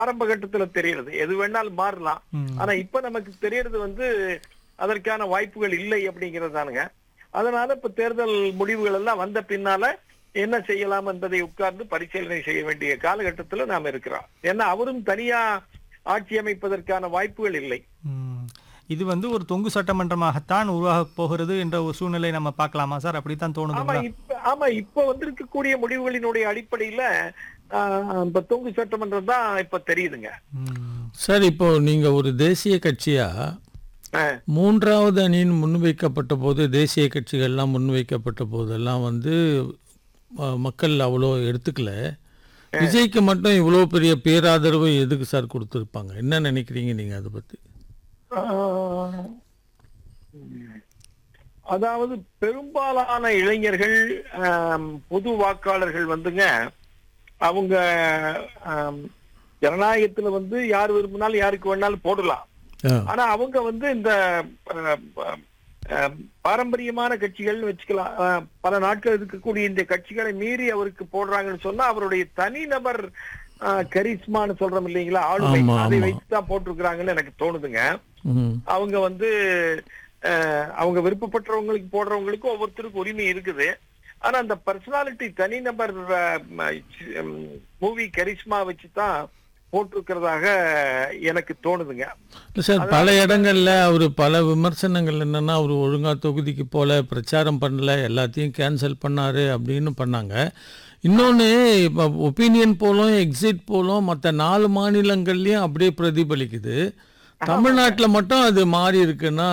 ஆரம்ப கட்டத்துல தெரியறது எது வேணாலும் மாறலாம் ம். ஆனா இப்ப நமக்கு தெரியறது வந்து அதற்கான வாய்ப்புகள் இல்லை அப்படிங்கிறது தானுங்க அதனால இப்ப தேர்தல் முடிவுகள் எல்லாம் வந்த பின்னால என்ன செய்யலாம் என்பதை உட்கார்ந்து பரிசீலனை செய்ய வேண்டிய காலகட்டத்துல நாம் இருக்கிறோம் ஏன்னா அவரும் தனியா ஆட்சி அமைப்பதற்கான வாய்ப்புகள் இல்லை ம். இது வந்து ஒரு தொங்கு சட்டமன்றமாகத்தான் உருவாக போகிறது என்ற ஒரு சூழ்நிலை நம்ம பார்க்கலாமா சார் அப்படித்தான் ஆமா தோணுதுங்களா இப்ப ஆமா இப்ப வந்திருக்கக்கூடிய முடிவுகளினுடைய அடிப்படையில ஆஹ், இப்ப தொங்கு சட்டமன்றம் தான் இப்ப தெரியுதுங்க ம். சார் இப்போ நீங்க ஒரு தேசிய கட்சியா ஆஹ், மூன்றாவது அணியின் முன்வைக்கப்பட்ட போது தேசிய கட்சிகள்லாம் முன்வைக்கப்பட்ட போதெல்லாம் வந்து அஹ், மக்கள் அவ்வளோ எடுத்துக்கல விஜய்க்கு மட்டும் இவ்வளோ பெரிய பேராதரவு எதுக்கு சார் கொடுத்துருப்பாங்க என்ன நினைக்கிறீங்க நீங்க அதை பத்தி ஆஹ், அதாவது பெரும்பாலான இளைஞர்கள் ஆம், பொது வாக்காளர்கள் வந்துங்க அவங்க ஆம், ஜனநாயகத்துல வந்து யார் விரும்பினாலும் யாருக்கு வேணாலும் போடலாம் ஆ, ஆனா அவங்க வந்து இந்த அஹ், அஹ், பாரம்பரியமான கட்சிகள்னு வச்சுக்கலாம் அஹ், பல நாட்கள் இருக்கக்கூடிய இந்த கட்சிகளை மீறி அவருக்கு போடுறாங்கன்னு சொன்னா அவருடைய தனிநபர் அஹ், கரிஸ்மான்னு சொல்றோம் இல்லைங்களா ஆளுமை ஆமா, அதை ஆமா. வைத்து தான் போட்டிருக்கிறாங்கன்னு எனக்கு தோணுதுங்க ம், அவங்க வந்து அஹ், அவங்க விருப்பப்பட்டவங்களுக்கு போடுறவங்களுக்கு ஒவ்வொருத்தருக்கும் உரிமை இருக்குது ஆனா அந்த பர்சனாலிட்டி தனிநபர் மூவி கரிஸ்மா வச்சு தான் போட்டிருக்கிறதாக எனக்கு தோணுதுங்க இல்ல சார் பல இடங்கள்ல அவர் பல விமர்சனங்கள் என்னன்னா அவர் ஒழுங்கா தொகுதிக்கு போல பிரச்சாரம் பண்ணல எல்லாத்தையும் கேன்சல் பண்ணாரு அப்படின்னு பண்ணாங்க இன்னொன்று இப்போ ஒப்பீனியன் போலும் எக்ஸிட் போலும் மற்ற நாலு மாநிலங்கள்லயும் அப்படியே பிரதிபலிக்குது தமிழ்நாட்டில் மட்டும் அது மாறி இருக்குன்னா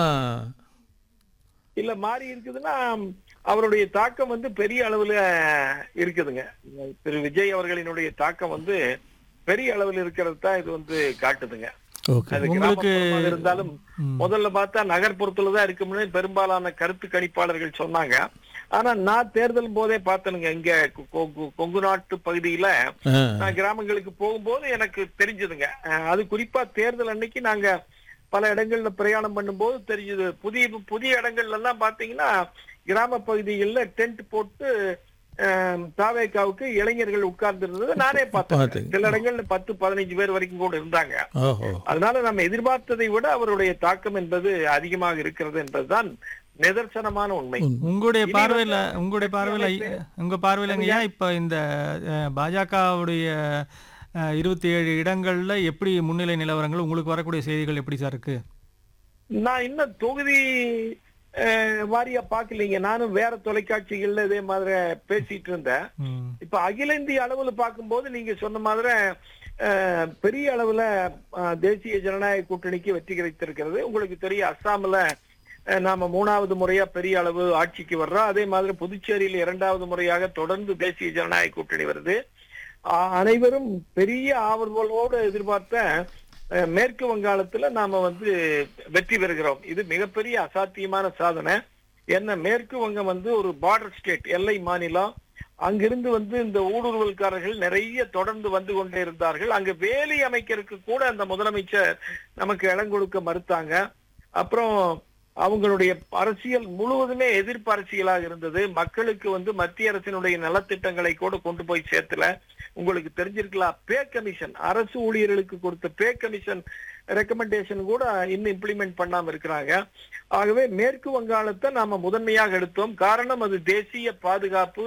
இல்ல மாறி இருக்குதுன்னா அவருடைய தாக்கம் வந்து பெரிய அளவுல இருக்குதுங்க திரு விஜய் அவர்களினுடைய தாக்கம் வந்து பெரிய அளவில் இருக்கிறது தான் இது வந்து காட்டுதுங்க ஓகே அது உங்களுக்கு- கிராமப்புறமாக இருந்தாலும் ம். முதல்ல பார்த்தா நகர்ப்புறத்துல தான் இருக்கும்னு பெரும்பாலான கருத்து கணிப்பாளர்கள் சொன்னாங்க ஆனா நான் தேர்தல் போதே பார்த்தனுங்க இங்க கொ- கொ- கொங்கு நாட்டு பகுதியில ஆ, நான் கிராமங்களுக்கு போகும்போது எனக்கு தெரிஞ்சதுங்க அஹ் அது குறிப்பா தேர்தல் அன்னைக்கு நாங்க பல இடங்கள்ல பிரயாணம் பண்ணும்போது தெரிஞ்சது புதிய புதிய இடங்கள்ல எல்லாம் பாத்தீங்கன்னா கிராம பகுதிகளில் டென்ட் போட்டு அஹ், தாவேக்காவுக்கு இளைஞர்கள் உட்கார்ந்து இருந்தது நானே பார்த்தேன் பார்த்தீங்க. சில இடங்கள்ல பத்து பதினஞ்சு பேர் வரைக்கும் கூட இருந்தாங்க ஓஹோ அதனால நம்ம எதிர்பார்த்ததை விட அவருடைய தாக்கம் என்பது அதிகமாக இருக்கிறது என்பதுதான் நிதர்சனமான உண்மை உங்களுடைய இனி பார்வையில வந்து உங்களுடைய பார்வையில அமைப்பு- உங்க பார்வையிலங்கய்யா இப்ப இந்த அஹ், பாஜகவுடைய இருபத்தி ஏழு இடங்கள்ல எப்படி முன்னிலை நிலவரங்கள் உங்களுக்கு வரக்கூடிய செய்திகள் எப்படி சார் இருக்கு நான் இன்னும் தொகுதி அஹ், வாரியா பாக்கலீங்க நானும் வேற தொலைக்காட்சிகள்ல இதே மாதிரி பேசிட்டு இருந்தேன் ம். இப்ப அகில இந்திய அளவுல பார்க்கும்போது நீங்க சொன்ன மாதிரி அஹ், பெரிய அளவுல அஹ், தேசிய ஜனநாயக கூட்டணிக்கு வெற்றி கிடைத்திருக்கிறது உங்களுக்கு தெரியும் அஸ்ஸாம்ல அஹ், நாம மூணாவது முறையா பெரிய அளவு ஆட்சிக்கு வர்றோம் அதே மாதிரி புதுச்சேரியில் இரண்டாவது முறையாக தொடர்ந்து தேசிய ஜனநாயக கூட்டணி வருது அ- அனைவரும் பெரிய ஆவல்களோடு எதிர்பார்த்த அஹ், மேற்கு வங்காளத்துல நாம வந்து வெற்றி பெறுகிறோம் இது மிகப்பெரிய அசாத்தியமான சாதனை என்ன மேற்கு வங்கம் வந்து ஒரு பார்டர் ஸ்டேட் எல்லை மாநிலம் அங்கிருந்து வந்து இந்த ஊடுருவல்காரர்கள் நிறைய தொடர்ந்து வந்து கொண்டே இருந்தார்கள் அங்க வேலி அமைக்கிறதுக்கு கூட அந்த முதலமைச்சர் நமக்கு இடம் கொடுக்க மறுத்தாங்க அப்புறம் அவங்களுடைய அரசியல் முழுவதுமே எதிர்ப்பு அரசியலாக இருந்தது மக்களுக்கு வந்து மத்திய அரசினுடைய நலத்திட்டங்களை கூட கொண்டு போய் சேர்த்துல உங்களுக்கு தெரிஞ்சிருக்கலாம் பே கமிஷன் அரசு ஊழியர்களுக்கு கொடுத்த பே கமிஷன் ரெக்கமெண்டேஷன் கூட இன்னும் இம்ப்ளிமெண்ட் பண்ணாம இருக்கிறாங்க ஆகவே மேற்கு வங்காளத்தை நாம முதன்மையாக எடுத்தோம் காரணம் அது தேசிய பாதுகாப்பு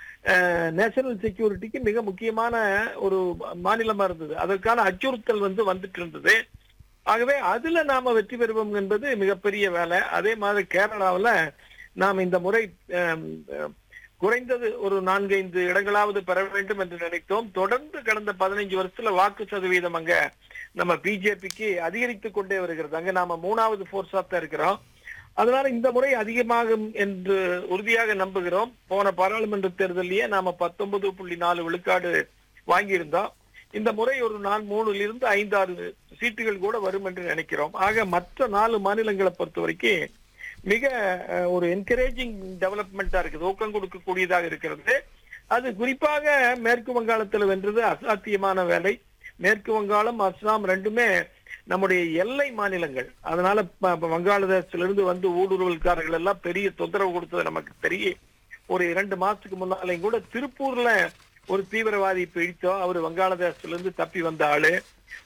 நேஷனல் செக்யூரிட்டிக்கு மிக முக்கியமான ஒரு மாநிலமா இருந்தது அதற்கான அச்சுறுத்தல் வந்து வந்துட்டு இருந்தது ஆகவே அதுல நாம வெற்றி பெறுவோம் என்பது மிகப்பெரிய வேலை அதே மாதிரி கேரளாவுல நாம் இந்த முறை ஆம், ஆம், குறைந்தது ஒரு நான்கைந்து இடங்களாவது பெற வேண்டும் என்று நினைத்தோம் தொடர்ந்து கடந்த பதினைஞ்சு வருஷத்துல வாக்கு சதவீதம் அங்க நம்ம பிஜேபிக்கு அதிகரித்து கொண்டே வருகிறது அங்க நாம மூணாவது போர்ஸா தான் இருக்கிறோம் அதனால இந்த முறை அதிகமாகும் என்று உறுதியாக நம்புகிறோம் போன பாராளுமன்ற தேர்தலிலேயே நாம பத்தொன்பது புள்ளி நாலு விழுக்காடு வாங்கியிருந்தோம் இந்த முறை ஒரு நாள் மூணுல இருந்து ஐந்தாறு சீட்டுகள் கூட வரும் என்று நினைக்கிறோம் ஆக மற்ற நாலு மாநிலங்களை பொறுத்த வரைக்கும் மிக அஹ், ஒரு என்கரேஜிங் டெவலப்மெண்டா இருக்குது ஊக்கம் கொடுக்கக்கூடியதாக இருக்கிறது அது குறிப்பாக மேற்கு வங்காளத்தில் வென்றது அசாத்தியமான வேலை மேற்கு வங்காளம் அஸ்ஸாம் ரெண்டுமே நம்முடைய எல்லை மாநிலங்கள் அதனால ப- ப- வங்காளதேசத்திலிருந்து வந்து ஊடுருவல்காரர்கள் எல்லாம் பெரிய தொந்தரவு கொடுத்தது நமக்கு தெரியும் ஒரு இரண்டு மாசத்துக்கு முன்னாலையும் கூட திருப்பூர்ல ஒரு தீவிரவாதி பிடித்தோ அவர் வங்காளதேசத்துல இருந்து தப்பி வந்த ஆளு